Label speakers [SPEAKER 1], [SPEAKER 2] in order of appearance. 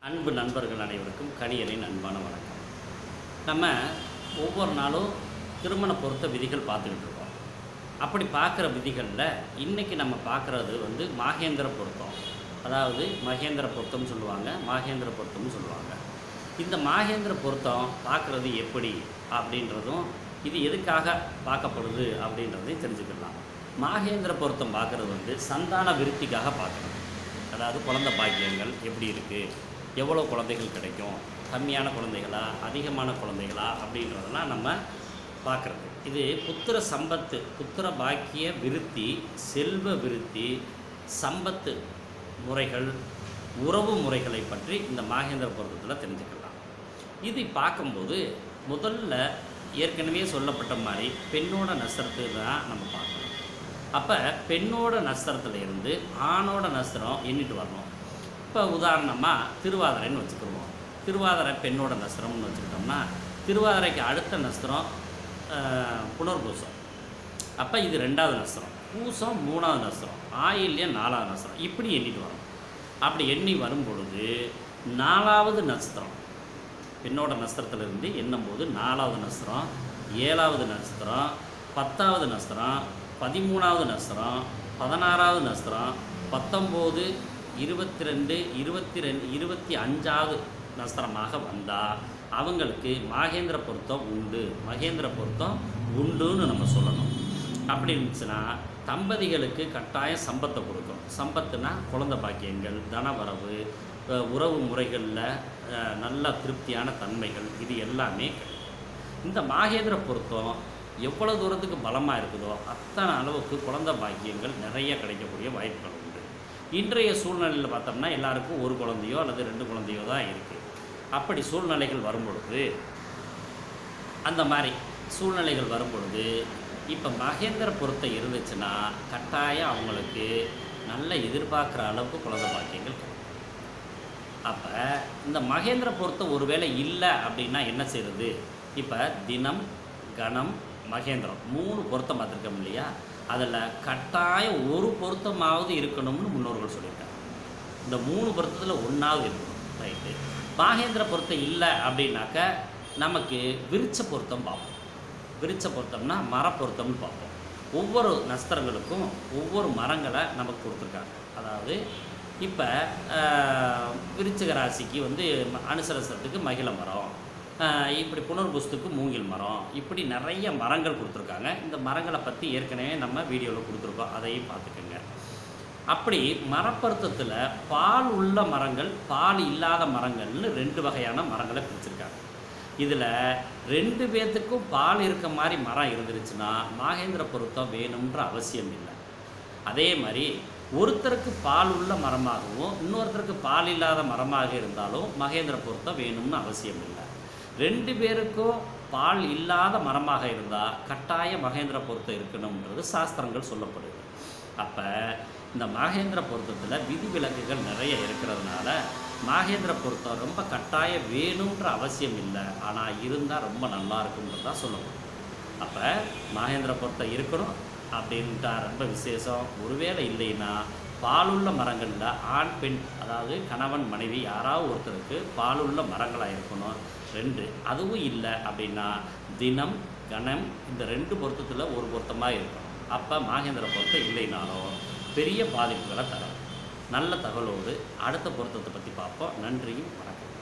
[SPEAKER 1] அன்பு நண்பர்கள் அனைவருக்கும் கணியலின் அன்பான வணக்கம் நம்ம ஒவ்வொரு நாளும் திருமண பொருத்த விதிகள் பார்த்துக்கிட்டு இருக்கோம் அப்படி பார்க்குற விதிகளில் இன்றைக்கி நம்ம பார்க்குறது வந்து மாகேந்திர பொருத்தம் அதாவது மகேந்திர பொருத்தம்னு சொல்லுவாங்க மாகேந்திர பொருத்தம்னு சொல்லுவாங்க இந்த மாகேந்திர பொருத்தம் பார்க்குறது எப்படி அப்படின்றதும் இது எதுக்காக பார்க்கப்படுது அப்படின்றதையும் தெரிஞ்சுக்கலாம் மாகேந்திர பொருத்தம் பார்க்குறது வந்து சந்தான விருத்திக்காக பார்க்கணும் அதாவது குழந்தை பாக்கியங்கள் எப்படி இருக்குது எவ்வளோ குழந்தைகள் கிடைக்கும் கம்மியான குழந்தைகளா அதிகமான குழந்தைகளா அப்படின்றதெல்லாம் நம்ம பார்க்குறது இது புத்திர சம்பத்து புத்திர பாக்கிய விருத்தி செல்வ விருத்தி சம்பத்து முறைகள் உறவு முறைகளை பற்றி இந்த மாகேந்திர பொருத்தத்தில் தெரிஞ்சுக்கலாம் இது பார்க்கும்போது முதல்ல ஏற்கனவே சொல்லப்பட்ட மாதிரி பெண்ணோட நஸ்திரத்தை தான் நம்ம பார்க்கணும் அப்போ பெண்ணோட நஸ்திரத்துல இருந்து ஆணோட நஸ்திரம் எண்ணிட்டு வரணும் இப்போ உதாரணமாக திருவாதிரைன்னு வச்சுக்கிடுவோம் திருவாதிரை பெண்ணோட நஸ்திரம்னு வச்சுக்கிட்டோம்னா திருவாதிரைக்கு அடுத்த நஸ்திரம் ஆஹ், புனர்பூசம் அப்போ இது ரெண்டாவது நஸ்திரம் பூசம் மூணாவது நஸ்திரம் ஆயில்யம் நாலாவது நஸ்திரம் இப்படி எண்ணிட்டு வரும் அப்படி எண்ணி வரும் பொழுது நாலாவது நட்சத்திரம் பெண்ணோட நட்சத்திரத்திலிருந்து எண்ணும்போது நாலாவது நட்சத்திரம் ஏழாவது நட்சத்திரம் பத்தாவது நட்சத்திரம் பதிமூணாவது நட்சத்திரம் பதினாறாவது நட்சத்திரம் பத்தொம்போது இருபத்தி ரெண்டு இருபத்தி ரெண்டு இருபத்தி அஞ்சாவது நட்சத்திரமாக வந்தால் அவங்களுக்கு மாகேந்திர பொருத்தம் உண்டு மகேந்திர பொருத்தம் உண்டுன்னு நம்ம சொல்லணும் அப்படி இருந்துச்சுன்னா தம்பதிகளுக்கு கட்டாயம் சம்பத்தை கொடுக்கும் சம்பத்துனா குழந்தை பாக்கியங்கள் தனவரவு அஹ் உறவு முறைகளில் அஹ் நல்ல திருப்தியான தன்மைகள் இது எல்லாமே கிடைக்கும் இந்த மாகேந்திர பொருத்தம் எவ்வளோ தூரத்துக்கு பலமாக இருக்குதோ அத்தனை அளவுக்கு குழந்தை பாக்கியங்கள் நிறைய கிடைக்கக்கூடிய வாய்ப்புகள் உண்டு இன்றைய சூழ்நிலையில் பார்த்தோம்னா எல்லாருக்கும் ஒரு குழந்தையோ அல்லது ரெண்டு குழந்தையோ தான் இருக்குது அப்படி சூழ்நிலைகள் வரும் பொழுது அந்த மாதிரி சூழ்நிலைகள் வரும் பொழுது இப்போ மகேந்திர பொருத்தம் இருந்துச்சுன்னா கட்டாயம் அவங்களுக்கு நல்ல எதிர்பார்க்குற அளவுக்கு குழந்தை பாக்கியங்கள் கிடைக்கும் அப்போ இந்த மகேந்திர பொருத்தம் ஒருவேளை இல்லை அப்படின்னா என்ன செய்யறது இப்போ தினம் கணம் மகேந்திரம் மூணு பொருத்தம் பார்த்துருக்கோம் இல்லையா அதில் கட்டாயம் ஒரு பொருத்தமாவது இருக்கணும்னு முன்னோர்கள் சொல்லியிருக்காங்க இந்த மூணு பொருத்தத்தில் ஒன்றாவது இருக்கணும் ரைட்டு மாகேந்திர பொருத்தம் இல்லை அப்படின்னாக்க நமக்கு விருட்ச பொருத்தம் பார்ப்போம் விருட்ச பொருத்தம்னா மர பொருத்தம்னு பார்ப்போம் ஒவ்வொரு நஸ்திரங்களுக்கும் ஒவ்வொரு மரங்களை நமக்கு கொடுத்துருக்காங்க அதாவது இப்போ விருச்சிக ராசிக்கு வந்து ம- அனுசரசத்துக்கு மகிழ மரம் ஆஹ் இப்படி புனர்புஸ்துக்கு மூங்கில் மரம் இப்படி நிறைய மரங்கள் கொடுத்துருக்காங்க இந்த மரங்களை பற்றி ஏற்கனவே நம்ம வீடியோவில் கொடுத்துருக்கோம் அதையும் பார்த்துக்கோங்க அப்படி மரப்பருத்தத்தில் பால் உள்ள மரங்கள் பால் இல்லாத மரங்கள்னு ரெண்டு வகையான மரங்களை பிரிச்சிருக்காங்க இதில் ரெண்டு பேர்த்துக்கும் பால் இருக்க மாதிரி மரம் இருந்துருச்சுன்னா மாகேந்திர பொருத்தம் வேணுன்ற அவசியம் இல்லை அதே மாதிரி ஒருத்தருக்கு பால் உள்ள மரமாகவும் இன்னொருத்தருக்கு பால் இல்லாத மரமாக இருந்தாலும் மகேந்திர பொருத்தம் வேணும்னு அவசியம் இல்லை ரெண்டு பேருக்கும் பால் இல்லாத மரமாக இருந்தால் கட்டாய மகேந்திர பொருத்தம் இருக்கணுன்றது சாஸ்திரங்கள் சொல்லப்படுது அப்போ இந்த மகேந்திர பொருத்தத்தில் விதிவிலக்குகள் நிறைய இருக்கிறதுனால மகேந்திர பொருத்தம் ரொம்ப கட்டாயம் வேணுன்ற அவசியம் இல்லை ஆனால் இருந்தால் ரொம்ப நல்லா இருக்குன்றது தான் சொல்லணும் அப்போ மகேந்திர பொருத்தம் இருக்கணும் அப்படின்ட்டா ரொம்ப விசேஷம் ஒருவேளை இல்லைன்னா பாலுள்ள மரங்களில் ஆண் பெண் அதாவது கணவன் மனைவி யாராவது ஒருத்தருக்கு பாலுள்ள மரங்களாக இருக்கணும் ரெண்டு அதுவும் இல்லை அப்படின்னா தினம் கணம் இந்த ரெண்டு பொருத்தத்தில் ஒரு பொருத்தமாக இருக்கணும் அப்போ மாகேந்திர பொருத்தம் இல்லைனாலும் பெரிய பாதிப்புகளை தரும் நல்ல தகவலோடு அடுத்த பொருத்தத்தை பற்றி பார்ப்போம் நன்றியும் வணக்கம்